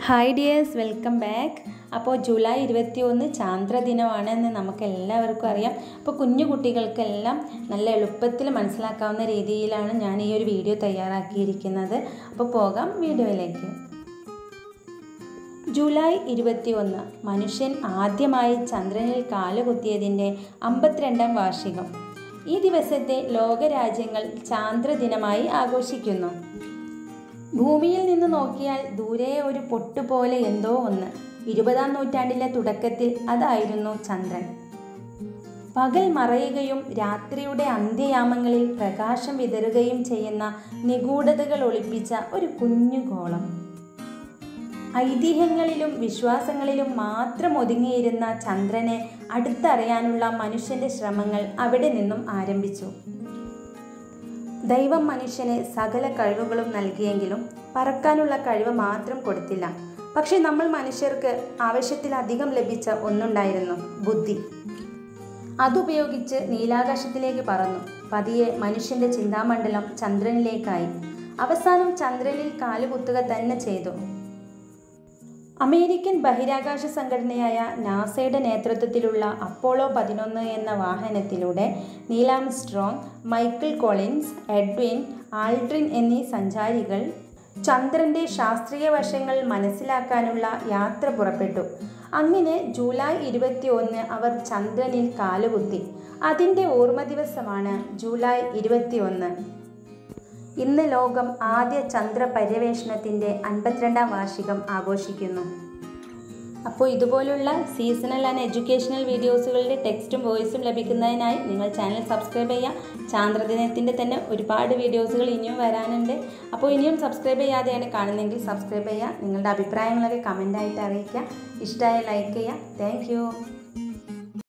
hi dears welcome back അപ്പോൾ July ഇരുപത്തി ഒന്ന് ചാന്ദ്ര ദിനമാണെന്ന് നമുക്ക് എല്ലാവർക്കും അറിയാം അപ്പോൾ കുഞ്ഞു കുട്ടികൾക്കെല്ലാം നല്ല എളുപ്പത്തിൽ മനസ്സിലാക്കാവുന്ന രീതിയിലാണ് ഞാൻ ഈ ഒരു വീഡിയോ തയ്യാറാക്കിയിരിക്കുന്നത് അപ്പോൾ പോകാം വീഡിയോയിലേക്ക് ജൂലൈ ഇരുപത്തി ഒന്ന് മനുഷ്യൻ ആദ്യമായി ചന്ദ്രനിൽ കാലുകുത്തിയതിൻ്റെ അമ്പത്തിരണ്ടാം വാർഷികം ഈ ദിവസത്തെ ലോകരാജ്യങ്ങൾ ചാന്ദ്രദിനമായി ആഘോഷിക്കുന്നു ഭൂമിയിൽ നിന്ന് നോക്കിയാൽ ദൂരെ ഒരു പൊട്ടുപോലെ എന്തോ ഒന്ന് ഇരുപതാം നൂറ്റാണ്ടിലെ തുടക്കത്തിൽ അതായിരുന്നു ചന്ദ്രൻ പകൽ മറയുകയും രാത്രിയുടെ അന്ത്യയാമങ്ങളിൽ പ്രകാശം വിതറുകയും ചെയ്യുന്ന നിഗൂഢതകൾ ഒളിപ്പിച്ച ഒരു കുഞ്ഞു ഗോളം ഐതിഹ്യങ്ങളിലും വിശ്വാസങ്ങളിലും മാത്രം ഒതുങ്ങിയിരുന്ന ചന്ദ്രനെ അടുത്തറിയാനുള്ള മനുഷ്യന്റെ ശ്രമങ്ങൾ അവിടെ നിന്നും ആരംഭിച്ചു ദൈവം മനുഷ്യന് സകല കഴിവുകളും നൽകിയെങ്കിലും പറക്കാനുള്ള കഴിവ് മാത്രം കൊടുത്തില്ല പക്ഷെ നമ്മൾ മനുഷ്യർക്ക് ആവശ്യത്തിലധികം ലഭിച്ച ഒന്നുണ്ടായിരുന്നു ബുദ്ധി അതുപയോഗിച്ച് നീലാകാശത്തിലേക്ക് പറന്നു പതിയെ മനുഷ്യന്റെ ചിന്താമണ്ഡലം ചന്ദ്രനിലേക്കായി അവസാനം ചന്ദ്രനിൽ കാലുകുത്തുക തന്നെ ചെയ്തു അമേരിക്കൻ ബഹിരാകാശ സംഘടനയായ നാസയുടെ നേതൃത്വത്തിലുള്ള അപ്പോളോ പതിനൊന്ന് എന്ന വാഹനത്തിലൂടെ Neil Armstrong Michael Collins Edwin Aldrin എന്നീ സഞ്ചാരികൾ ചന്ദ്രന്റെ ശാസ്ത്രീയ വശങ്ങൾ മനസ്സിലാക്കാനുള്ള യാത്ര പുറപ്പെട്ടു അങ്ങനെ ജൂലൈ ഇരുപത്തി ഒന്ന് അവർ ചന്ദ്രനിൽ കാലുകുത്തി അതിൻ്റെ ഓർമ്മ ദിവസമാണ് ജൂലൈ ഇരുപത്തി ഒന്ന് ഇന്ന് ലോകം ആദ്യ ചന്ദ്ര പര്യവേഷണത്തിൻ്റെ അൻപത്തിരണ്ടാം വാർഷികം ആഘോഷിക്കുന്നു അപ്പോൾ ഇതുപോലുള്ള സീസണൽ ആൻഡ് എഡ്യൂക്കേഷണൽ വീഡിയോസുകളുടെ ടെക്സ്റ്റും വോയിസും ലഭിക്കുന്നതിനായി നിങ്ങൾ ചാനൽ സബ്സ്ക്രൈബ് ചെയ്യുക ചാന്ദ്രദിനത്തിൻ്റെ തന്നെ ഒരുപാട് വീഡിയോസുകൾ ഇനിയും വരാനുണ്ട് അപ്പോൾ ഇനിയും സബ്സ്ക്രൈബ് ചെയ്യാതെയാണ് കാണുന്നതെങ്കിൽ സബ്സ്ക്രൈബ് ചെയ്യുക നിങ്ങളുടെ അഭിപ്രായങ്ങളൊക്കെ കമൻ്റായിട്ട് അറിയിക്കുക ഇഷ്ടമായ ലൈക്ക് ചെയ്യുക താങ്ക്